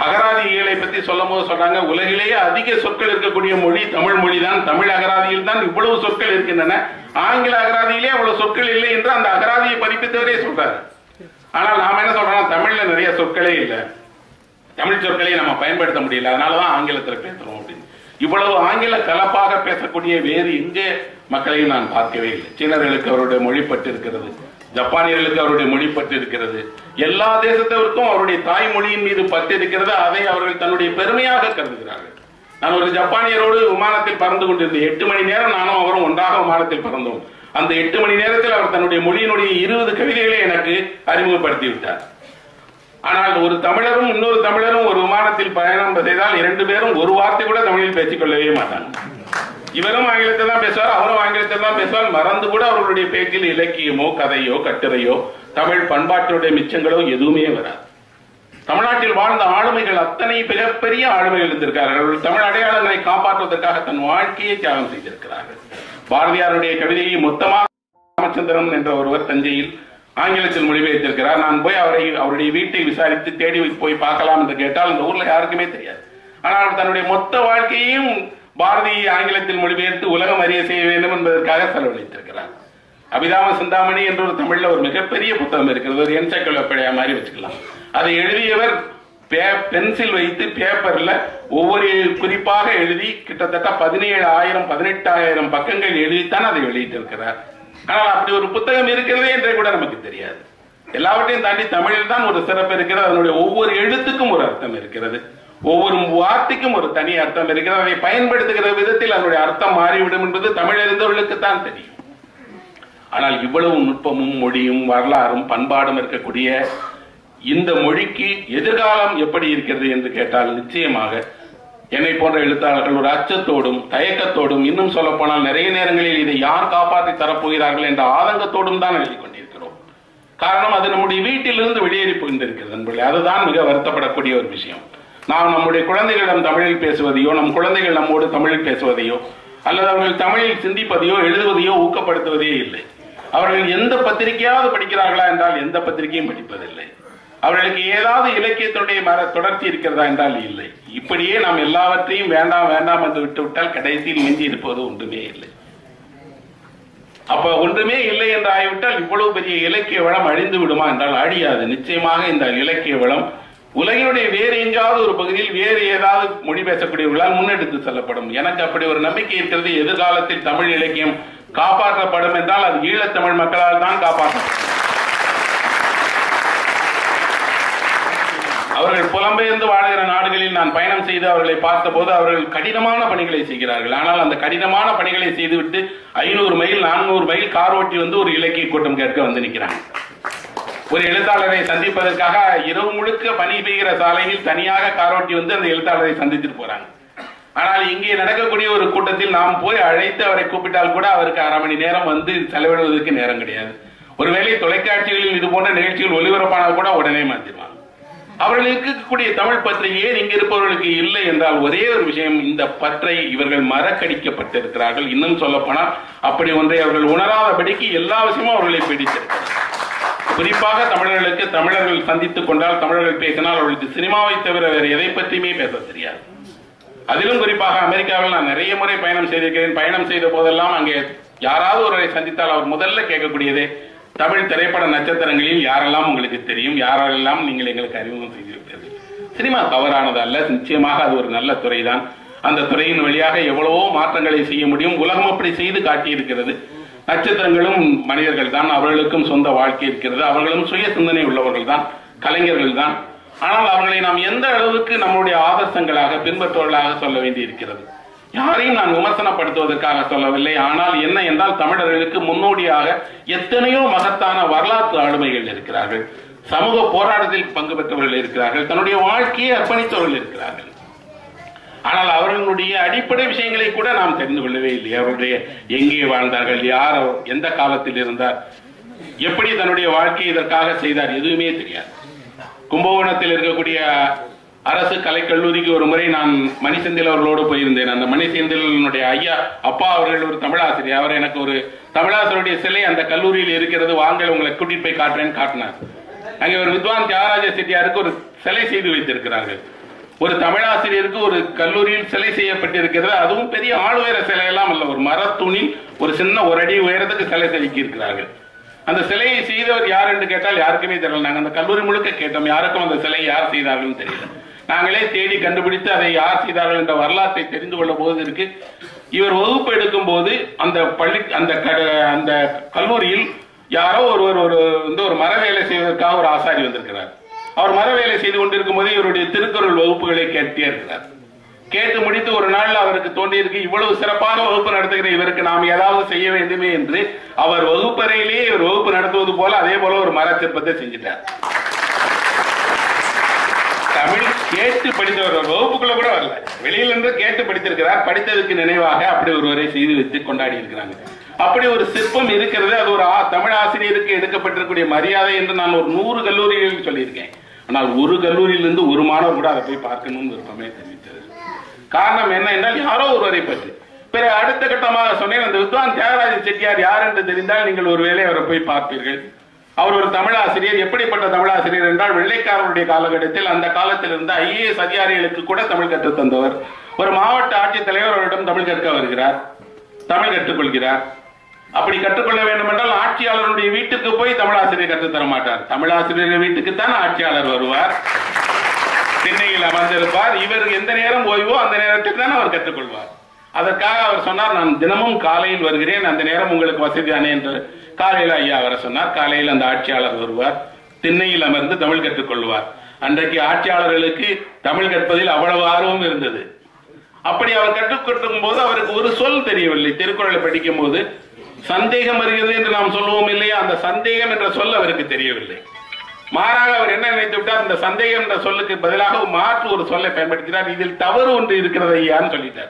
அகராதிகளை பத்தி சொல்லும் போது சொல்றாங்க உலகிலேயே அதிக சொற்கள் இருக்கக்கூடிய மொழி தமிழ் மொழி தான் தமிழ் அகராதியில் தான் இவ்வளவு சொற்கள் இருக்கின்றன ஆங்கில அகராதியிலே அவ்வளவு சொற்கள் இல்லை என்று அந்த அகராதியை பதிப்பித்தவரே சொல்றாரு ஆனால் நாம என்ன சொல்றோம் தமிழ்ல நிறைய சொற்களே இல்லை தமிழ் சொற்களை நம்ம பயன்படுத்த முடியல அதனாலதான் ஆங்கிலத்தில் பேசுறோம் அப்படின்னு இவ்வளவு ஆங்கில கலப்பாக பேசக்கூடிய வேறு எங்கே மக்களையும் நான் பார்க்கவே இல்லை சீனர்களுக்கு அவருடைய மொழி பட்டு இருக்கிறது ஜப்பானியர்களுக்கு அவருடைய மொழி பட்டு இருக்கிறது எல்லா தேசத்தவருக்கும் அவருடைய தாய்மொழியின் மீது பட்டு இருக்கிறது அதை அவர்கள் தன்னுடைய பெருமையாக கருதுகிறார்கள் நான் ஒரு ஜப்பானியரோடு விமானத்தில் பறந்து கொண்டிருந்தேன் எட்டு மணி நேரம் நானும் அவரும் ஒன்றாக விமானத்தில் பறந்தோம் அந்த எட்டு மணி நேரத்தில் அவர் தன்னுடைய மொழியினுடைய இருபது கவிதைகளை எனக்கு அறிமுகப்படுத்தி விட்டார் ஆனால் ஒரு தமிழரும் இன்னொரு தமிழரும் ஒரு விமானத்தில் பயணம் செய்தால் இரண்டு பேரும் ஒரு வார்த்தை கூட தமிழில் பேசிக் கொள்ளவே மாட்டாங்க இவரும் ஆங்கிலத்தை தான் பேசுவார் அவரும் ஆங்கிலத்தை தான் பேசுவார் மறந்து கூட அவர்களுடைய பேச்சில் இலக்கியமோ கதையோ கட்டுரையோ தமிழ் பண்பாட்டுடைய மிச்சங்களோ எதுவுமே வராது தமிழ்நாட்டில் வாழ்ந்த ஆளுமைகள் அத்தனை மிகப்பெரிய ஆளுமைகள் இருந்திருக்கிறார்கள் அவர்கள் தமிழ் அடையாளங்களை காப்பாற்றுவதற்காக தன் வாழ்க்கையை தியாகம் செய்திருக்கிறார்கள் பாரதியாருடைய கவிதையை மொத்தமாக ராமச்சந்திரன் என்ற ஒருவர் தஞ்சையில் ஆங்கிலத்தில் மொழிபெயர்த்திருக்கிறார் நான் போய் அவரை அவருடைய வீட்டை விசாரித்து தேடி போய் பார்க்கலாம் என்று கேட்டால் இந்த ஊர்ல யாருக்குமே தெரியாது ஆனால் அவர் தன்னுடைய மொத்த வாழ்க்கையையும் பாரதி ஆங்கிலத்தில் மொழிபெயர்த்து உலகம் அறிய செய்ய வேண்டும் என்பதற்காக செலவழித்திருக்கிறார் அபிதாம சிந்தாமணி என்ற ஒரு தமிழ்ல ஒரு மிகப்பெரிய புத்தகம் இருக்கிறது ஒரு என்சைக்ளோபீடியா மாதிரி வச்சுக்கலாம் அதை எழுதியவர் பே- பென்சில் வைத்து பேப்பர்ல ஒவ்வொரு குறிப்பாக எழுதி கிட்டத்தட்ட பதினேழு ஆயிரம் பதினெட்டாயிரம் பக்கங்கள் எழுதித்தான் அதை வெளியிட்டிருக்கிறார் ஆனால் அப்படி ஒரு புத்தகம் இருக்கிறதே என்றே கூட நமக்கு தெரியாது எல்லாவற்றையும் தாண்டி தமிழில் தான் ஒரு சிறப்பு இருக்கிறது அதனுடைய ஒவ்வொரு எழுத்துக்கும் ஒரு அர்த்தம் இருக்கிறது ஒவ்வொரு வார்த்தைக்கும் ஒரு தனி அர்த்தம் இருக்கிறது அதை பயன்படுத்துகிற விதத்தில் அதனுடைய அர்த்தம் மாறிவிடும் என்பது தமிழ் அறிந்தவர்களுக்கு தான் தெரியும் ஆனால் இவ்வளவு நுட்பமும் மொழியும் வரலாறும் பண்பாடும் இருக்கக்கூடிய இந்த மொழிக்கு எதிர்காலம் எப்படி இருக்கிறது என்று கேட்டால் நிச்சயமாக என்னை போன்ற எழுத்தாளர்கள் ஒரு அச்சத்தோடும் தயக்கத்தோடும் இன்னும் சொல்ல போனால் நிறைய நேரங்களில் இதை யார் காப்பாற்றி தரப்போகிறார்கள் என்ற ஆதங்கத்தோடும் தான் எழுதி கொண்டிருக்கிறோம் காரணம் அது நம்முடைய வீட்டிலிருந்து வெளியேறி போயிருக்கிறது நண்பர்களே அதுதான் மிக வருத்தப்படக்கூடிய ஒரு விஷயம் நாம் நம்முடைய குழந்தைகளிடம் தமிழில் பேசுவதையோ நம் குழந்தைகள் நம்மோடு தமிழில் பேசுவதையோ அல்லது அவர்கள் தமிழில் சிந்திப்பதையோ எழுதுவதையோ ஊக்கப்படுத்துவதே இல்லை அவர்கள் எந்த பத்திரிகையாவது படிக்கிறார்களா என்றால் எந்த பத்திரிகையும் படிப்பதில்லை அவர்களுக்கு ஏதாவது இலக்கியத்தினுடைய மர தொடர்ச்சி இருக்கிறதா என்றால் இல்லை இப்படியே நாம் எல்லாவற்றையும் வேண்டாம் வேண்டாம் என்று விட்டுவிட்டால் கடைசியில் மிஞ்சி இருப்பது ஒன்றுமே இல்லை அப்ப ஒன்றுமே இல்லை என்று ஆகிவிட்டால் இவ்வளவு பெரிய இலக்கிய வளம் அழிந்து விடுமா என்றால் அழியாது நிச்சயமாக இந்த இலக்கிய வளம் உலகினுடைய வேறு எங்காவது ஒரு பகுதியில் வேறு ஏதாவது மொழி பேசக்கூடியவர்களால் முன்னெடுத்து செல்லப்படும் எனக்கு அப்படி ஒரு நம்பிக்கை இருக்கிறது எதிர்காலத்தில் தமிழ் இலக்கியம் காப்பாற்றப்படும் என்றால் அது ஈழத்தமிழ் மக்களால் தான் காப்பாற்றப்படும் அவர்கள் புலம்பெயர்ந்து வாழ்கிற நாடுகளில் நான் பயணம் செய்து அவர்களை பார்த்தபோது அவர்கள் கடினமான பணிகளை செய்கிறார்கள் ஆனால் அந்த கடினமான பணிகளை செய்துவிட்டு ஐநூறு மைல் நானூறு மைல் கார் ஓட்டி வந்து ஒரு இலக்கிய கூட்டம் கேட்க வந்து நிற்கிறாங்க ஒரு எழுத்தாளரை சந்திப்பதற்காக இரவு முழுக்க பணி பெய்கிற சாலையில் தனியாக கார் ஓட்டி வந்து அந்த எழுத்தாளரை சந்தித்துட்டு போறாங்க ஆனால் இங்கே நடக்கக்கூடிய ஒரு கூட்டத்தில் நாம் போய் அழைத்து அவரை கூப்பிட்டால் கூட அவருக்கு அரை மணி நேரம் வந்து செலவிடுவதற்கு நேரம் கிடையாது ஒருவேளை தொலைக்காட்சிகளில் இது போன்ற நிகழ்ச்சிகள் ஒளிபரப்பானால் கூட உடனே மாற்றிடுவாங்க அவர்களுக்கு இருக்கக்கூடிய தமிழ் பற்று ஏன் இங்க இருப்பவர்களுக்கு இல்லை என்றால் ஒரே ஒரு விஷயம் இந்த பற்றை இவர்கள் மறக்கடிக்கப்பட்டிருக்கிறார்கள் இன்னும் சொல்ல போனால் அப்படி ஒன்றை அவர்கள் உணராதபடிக்கு எல்லா விஷயமும் அவர்களை பிடித்திருக்கிறது குறிப்பாக தமிழர்களுக்கு தமிழர்கள் சந்தித்துக் கொண்டால் தமிழர்கள் பேசினால் அவர்களுக்கு சினிமாவை தவிர வேறு எதை பற்றியுமே பேச தெரியாது அதிலும் குறிப்பாக அமெரிக்காவில் நான் நிறைய முறை பயணம் செய்திருக்கிறேன் பயணம் செய்த போதெல்லாம் அங்கே யாராவது ஒருவரை சந்தித்தால் அவர் முதல்ல கேட்கக்கூடியதே தமிழ் திரைப்பட நட்சத்திரங்களில் யாரெல்லாம் உங்களுக்கு தெரியும் யாரெல்லாம் நீங்கள் எங்களுக்கு அறிமுகம் செய்திருப்பீர்கள் சினிமா தவறானது அல்ல நிச்சயமாக அது ஒரு நல்ல துறைதான் அந்த துறையின் வழியாக எவ்வளவோ மாற்றங்களை செய்ய முடியும் உலகம் அப்படி செய்து காட்டியிருக்கிறது நட்சத்திரங்களும் மனிதர்கள் தான் அவர்களுக்கும் சொந்த வாழ்க்கை இருக்கிறது அவர்களும் சுய சிந்தனை உள்ளவர்கள் தான் கலைஞர்கள் தான் ஆனால் அவர்களை நாம் எந்த அளவுக்கு நம்முடைய ஆதர்சங்களாக பின்பற்றுவர்களாக சொல்ல வேண்டி இருக்கிறது யாரையும் நான் விமர்சனப்படுத்துவதற்காக சொல்லவில்லை ஆனால் என்ன என்றால் தமிழர்களுக்கு முன்னோடியாக எத்தனையோ மகத்தான வரலாற்று ஆளுமைகள் இருக்கிறார்கள் சமூக போராட்டத்தில் பங்கு பெற்றவர்கள் இருக்கிறார்கள் தன்னுடைய வாழ்க்கையை அர்ப்பணித்தவர்கள் இருக்கிறார்கள் ஆனால் அவர்களுடைய அடிப்படை விஷயங்களை கூட நாம் தெரிந்து கொள்ளவே இல்லை அவருடைய எங்கே வாழ்ந்தார்கள் யார் அவர், எந்த காலத்தில் இருந்தார் எப்படி தன்னுடைய வாழ்க்கையை இதற்காக செய்தார் எதுவுமே தெரியாது கும்பகோணத்தில் இருக்கக்கூடிய அரசு கலைக்கல்லூரிக்கு ஒரு முறை நான் மணிசெந்தில் அவர்களோடு போயிருந்தேன் அந்த மணிசெந்திலனுடைய ஐயா அப்பா அவர்கள் ஒரு தமிழாசிரியர் அவர் எனக்கு ஒரு தமிழாசிரியருடைய சிலை அந்த கல்லூரியில் இருக்கிறது வாங்கள் உங்களை கூட்டிட்டு போய் காட்டுறேன்னு காட்டினார் அங்கே ஒரு வித்வான் தியாகராஜ செட்டியாருக்கு ஒரு சிலை செய்து வைத்திருக்கிறார்கள் ஒரு தமிழாசிரியருக்கு ஒரு கல்லூரியில் சிலை செய்யப்பட்டிருக்கிறது அதுவும் பெரிய ஆளுயர சிலை எல்லாம் அல்ல ஒரு மரத்துணில் ஒரு சின்ன ஒரு அடி உயரத்துக்கு சிலை செதுக்கி இருக்கிறார்கள் அந்த சிலையை செய்தவர் யார் என்று கேட்டால் யாருக்குமே தெரியல நாங்க அந்த கல்லூரி முழுக்க கேட்டோம் யாருக்கும் அந்த சிலையை யார் செய்தார்கள் தெரியல நாங்களே தேடி கண்டுபிடித்து அதை யார் செய்தார்கள் என்ற வரலாற்றை தெரிந்து கொள்ள போது இருக்கு இவர் வகுப்பு எடுக்கும் போது அந்த பள்ளி அந்த க- அந்த கல்லூரியில் யாரோ ஒருவர் ஒரு வந்து ஒரு மர வேலை செய்வதற்காக ஒரு ஆசாரி வந்திருக்கிறார் அவர் மர வேலை செய்து கொண்டிருக்கும் போது இவருடைய திருக்குறள் வகுப்புகளை கேட்டே இருக்கிறார் கேட்டு முடித்து ஒரு நாள் அவருக்கு தோன்றியிருக்கு இவ்வளவு சிறப்பான வகுப்பு நடத்துகிற இவருக்கு நாம் ஏதாவது செய்ய வேண்டுமே என்று அவர் வகுப்பறையிலேயே இவர் வகுப்பு நடத்துவது போல அதே போல ஒரு மர சிற்பத்தை செஞ்சிட்டார் தமிழ் கேட்டு படித்தவர் ஒரு வகுப்புக்குள்ள கூட வரல வெளியில இருந்து கேட்டு படித்திருக்கிறார் படித்ததுக்கு நினைவாக அப்படி ஒருவரை செய்து வைத்து கொண்டாடி இருக்கிறாங்க அப்படி ஒரு சிற்பம் இருக்கிறது அது ஒரு ஆ- தமிழ் ஆசிரியருக்கு எடுக்கப்பட்டிருக்கக்கூடிய மரியாதை என்று நான் ஒரு நூறு கல்லூரிகளில் சொல்லியிருக்கேன் ஆனால் ஒரு கல்லூரியிலிருந்து ஒரு மாணவர் கூட அதை போய் பார்க்கணும்னு விருப்பமே தெரிவித்தது காரணம் என்ன என்றால் யாரோ ஒருவரை பற்றி பிறகு அடுத்த கட்டமாக சொன்னேன் அந்த வித்வான் தியாகராஜ செட்டியார் யார் என்று தெரிந்தால் நீங்கள் ஒருவேளை அவரை போய் பார்ப்பீர்கள் அவர் ஒரு தமிழாசிரியர் எப்படிப்பட்ட தமிழாசிரியர் என்றால் வெள்ளைக்காரருடைய காலகட்டத்தில் அந்த காலத்தில் இருந்த ஐஏஎஸ் அதிகாரிகளுக்கு கூட தமிழ் கற்றுத் தந்தவர் ஒரு மாவட்ட ஆட்சித்தலைவர் அவரிடம் தமிழ் கற்க வருகிறார் தமிழ் கற்றுக்கொள்கிறார் அப்படி கற்றுக்கொள்ள வேண்டும் என்றால் ஆட்சியாளருடைய வீட்டுக்கு போய் தமிழாசிரியர் கற்றுத் தர மாட்டார் தமிழாசிரியர் வீட்டுக்கு தான் ஆட்சியாளர் வருவார் சென்னையில் அமர்ந்திருப்பார் இவர் எந்த நேரம் ஓய்வோ அந்த நேரத்தில் தான் அவர் கற்றுக்கொள்வார் அதற்காக அவர் சொன்னார் நான் தினமும் காலையில் வருகிறேன் அந்த நேரம் உங்களுக்கு வசதியானே என்று காலையில் ஐயா வர சொன்னார் காலையில் அந்த ஆட்சியாளர் வருவார் திண்ணையில் அமர்ந்து தமிழ் கற்றுக்கொள்வார் அன்றைக்கு ஆட்சியாளர்களுக்கு தமிழ் கற்பதில் அவ்வளவு ஆர்வம் இருந்தது அப்படி அவர் கற்றுக்கொட்டும் போது அவருக்கு ஒரு சொல் தெரியவில்லை திருக்குறளை படிக்கும் போது சந்தேகம் வருகிறது என்று நாம் சொல்லுவோம் இல்லையா அந்த சந்தேகம் என்ற சொல் அவருக்கு தெரியவில்லை மாறாக அவர் என்ன நினைத்து விட்டார் இந்த சந்தேகம் என்ற சொல்லுக்கு பதிலாக மாற்று ஒரு சொல்லை பயன்படுத்தினார் இதில் தவறு ஒன்று இருக்கிறது ஐயான்னு சொல்லிட்டார்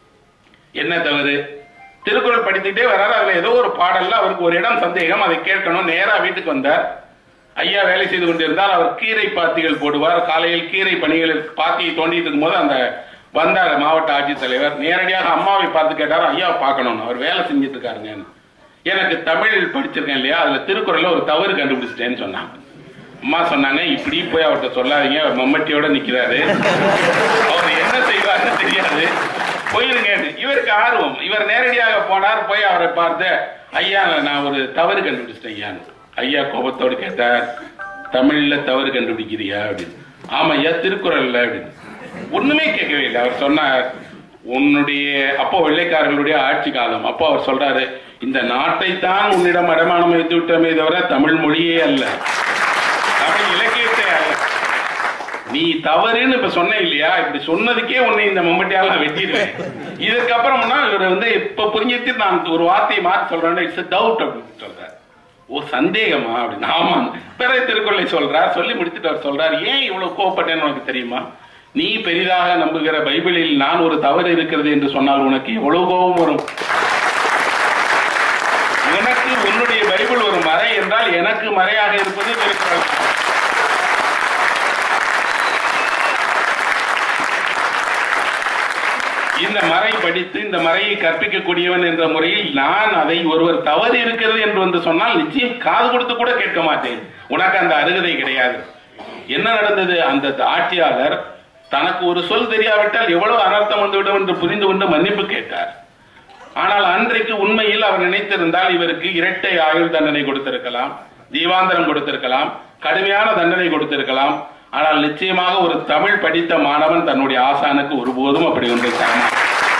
என்ன தவறு திருக்குறள் படித்துட்டே வர்றாரு அதுல ஏதோ ஒரு பாடல்ல அவருக்கு ஒரு இடம் சந்தேகம் அதை கேட்கணும் நேரா வீட்டுக்கு வந்தார் ஐயா வேலை செய்து கொண்டிருந்தால் அவர் கீரை பாத்திகள் போடுவார் காலையில் கீரை பணிகளில் பாத்தியை தோண்டிட்டு இருக்கும்போது அந்த வந்தார் மாவட்ட ஆட்சித்தலைவர் நேரடியாக அம்மாவை பார்த்து கேட்டார் ஐயா பார்க்கணும் அவர் வேலை செஞ்சுட்டு இருக்காருங்க எனக்கு தமிழ் படிச்சிருக்கேன் இல்லையா அதுல திருக்குறள்ல ஒரு தவறு கண்டுபிடிச்சிட்டேன்னு சொன்னாங்க அம்மா சொன்னாங்க இப்படி போய் அவர்கிட்ட சொல்லாதீங்க அவர் மம்மட்டியோட நிக்கிறாரு அவர் என்ன செய்வாருன்னு தெரியாது போயிருங்க இவருக்கு ஆர்வம் இவர் நேரடியாக போனார் போய் அவரை பார்த்து ஐயா நான் ஒரு தவறு கண்டுபிடிச்சிட்டேன் ஐயான்னு ஐயா கோபத்தோடு கேட்டார் தமிழ்ல தவறு கண்டுபிடிக்கிறியா அப்படின்னு ஆமா ஐயா திருக்குறள்ல அப்படின்னு ஒண்ணுமே கேட்கவே இல்லை அவர் சொன்னார் உன்னுடைய அப்போ வெள்ளைக்காரர்களுடைய ஆட்சி காலம் அப்போ அவர் சொல்றாரு இந்த நாட்டை தான் உன்னிடம் அடமானம் வைத்து விட்டோமே தவிர தமிழ் மொழியே அல்ல தமிழ் இலக்கியத்தை அல்ல நீ தவறுன்னு இப்ப சொன்ன இல்லையா இப்படி சொன்னதுக்கே உன்னை இந்த மம்பட்டியால நான் வெட்டிடுவேன் இதுக்கப்புறம்னா இவர் வந்து இப்ப புரிஞ்சிட்டு நான் ஒரு வார்த்தையை மாற்றி சொல்றேன் இட்ஸ் டவுட் அப்படின்னு சொல்றாரு ஓ சந்தேகமா அப்படின்னு ஆமா பிறகு திருக்குறளை சொல்றார் சொல்லி முடிச்சுட்டு அவர் சொல்றார் ஏன் இவ்வளவு கோவப்பட்டேன்னு உனக்கு தெரியுமா நீ பெரிதாக நம்புகிற பைபிளில் நான் ஒரு தவறு இருக்கிறது என்று சொன்னால் உனக்கு எவ்வளவு கோபம் வரும் உனக்கு உன்னுடைய பைபிள் ஒரு மறை என்றால் எனக்கு மறையாக இருப்பது திருக்குறள் இந்த மறை படித்து இந்த மறையை கற்பிக்கக்கூடியவன் என்ற முறையில் நான் அதை ஒருவர் தவறு இருக்கிறது என்று வந்து சொன்னால் நிச்சயம் காது கொடுத்து கூட கேட்க மாட்டேன் உனக்கு அந்த அருகதை கிடையாது என்ன நடந்தது அந்த ஆட்சியாளர் தனக்கு ஒரு சொல் தெரியாவிட்டால் எவ்வளவு அனர்த்தம் வந்துவிடும் என்று புரிந்து கொண்டு மன்னிப்பு கேட்டார் ஆனால் அன்றைக்கு உண்மையில் அவர் நினைத்திருந்தால் இவருக்கு இரட்டை ஆயுள் தண்டனை கொடுத்திருக்கலாம் தீவாந்தரம் கொடுத்திருக்கலாம் கடுமையான தண்டனை கொடுத்திருக்கலாம் ஆனால் நிச்சயமாக ஒரு தமிழ் படித்த மாணவன் தன்னுடைய ஆசானுக்கு ஒருபோதும் அப்படி ஒன்றை தரமாட்டான்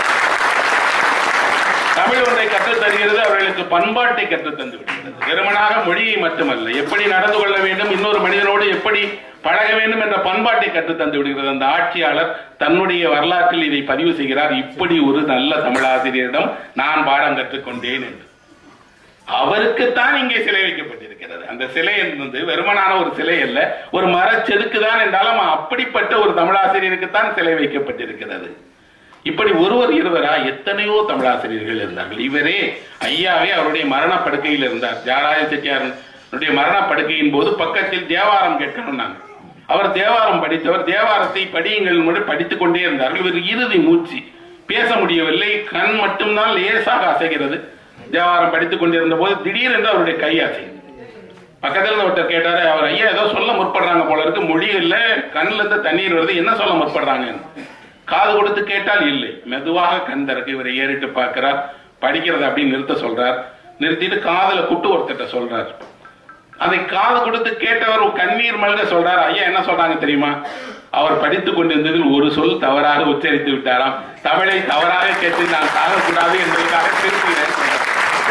தமிழ் ஒன்றை கற்றுத் தருகிறது அவர்களுக்கு பண்பாட்டை கற்றுத் தந்து விடுகிறது வெறுமனாக மொழியை மட்டுமல்ல எப்படி நடந்து கொள்ள வேண்டும் இன்னொரு மனிதனோடு எப்படி பழக வேண்டும் என்ற பண்பாட்டை கற்றுத் தந்து விடுகிறது அந்த ஆட்சியாளர் தன்னுடைய வரலாற்றில் இதை பதிவு செய்கிறார் இப்படி ஒரு நல்ல தமிழாசிரியரிடம் நான் பாடம் கற்றுக்கொண்டேன் என்று அவருக்குத்தான் இங்கே சிலை வைக்கப்பட்டிருக்கிறது அந்த சிலை என்பது வெறுமனான ஒரு சிலை அல்ல ஒரு மரச்செதுக்கு தான் என்றாலும் அப்படிப்பட்ட ஒரு தமிழாசிரியருக்குத்தான் சிலை வைக்கப்பட்டிருக்கிறது இப்படி ஒருவர் இருவரா எத்தனையோ தமிழாசிரியர்கள் இருந்தார்கள் இவரே ஐயாவே அவருடைய மரணப்படுக்கையில் இருந்தார் ஜாராய செட்டியாருடைய மரணப்படுக்கையின் போது பக்கத்தில் தேவாரம் கேட்கணும் அவர் தேவாரம் படித்தவர் தேவாரத்தை படியுங்கள் முறை படித்துக் கொண்டே இருந்தார்கள் இவர் இறுதி மூச்சு பேச முடியவில்லை கண் மட்டும்தான் லேசாக அசைகிறது தேவாரம் படித்துக் கொண்டிருந்த போது திடீரென்று அவருடைய கை அசைந்தது பக்கத்துல இருந்து ஒருத்தர் கேட்டாரு அவர் ஐயா ஏதோ சொல்ல முற்படுறாங்க போல இருக்கு மொழி இல்ல கண்ணுல இருந்து தண்ணீர் வருது என்ன சொல்ல முற்படுறாங்க காது கொடுத்து கேட்டால் இல்லை மெதுவாக கண் திறக்கு இவரை ஏறிட்டு பார்க்கிறார் படிக்கிறத அப்படி நிறுத்த சொல்றார் நிறுத்திட்டு காதுல குட்டு ஒருத்தட்ட சொல்றார் அதை காது கொடுத்து கேட்டவர் கண்ணீர் மல்க சொல்றார் ஐயா என்ன சொல்றாங்க தெரியுமா அவர் படித்துக் கொண்டிருந்ததில் ஒரு சொல் தவறாக உச்சரித்து விட்டாராம் தமிழை தவறாக கேட்டு நான் சாகக்கூடாது என்பதற்காக திருப்புகிறேன் சொல்றார்.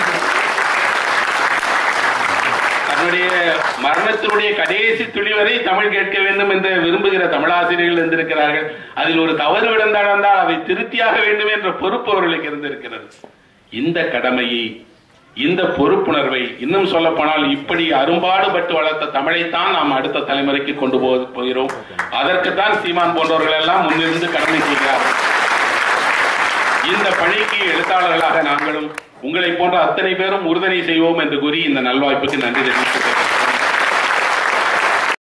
தன்னுடைய மரணத்தினுடைய கடைசி துளி வரை தமிழ் கேட்க வேண்டும் என்று விரும்புகிற தமிழாசிரியர்கள் இருந்திருக்கிறார்கள் அதில் ஒரு தவறு விழுந்தால் அதை திருத்தியாக வேண்டும் என்ற பொறுப்பு அவர்களுக்கு இருந்திருக்கிறது இந்த கடமையை இந்த பொறுப்புணர்வை இன்னும் சொல்ல போனால் இப்படி அரும்பாடுபட்டு வளர்த்த தமிழைத்தான் நாம் அடுத்த தலைமுறைக்கு கொண்டு போ போகிறோம் அதற்குத்தான் சீமான் போன்றவர்கள் எல்லாம் முன்னிருந்து கடமை செய்கிறார்கள் இந்த பணிக்கு எழுத்தாளர்களாக நாங்களும் உங்களை போன்ற அத்தனை பேரும் உறுதுணை செய்வோம் என்று கூறி இந்த நல்வாய்ப்புக்கு நன்றி தெரிவித்துக் கொள்கிறேன்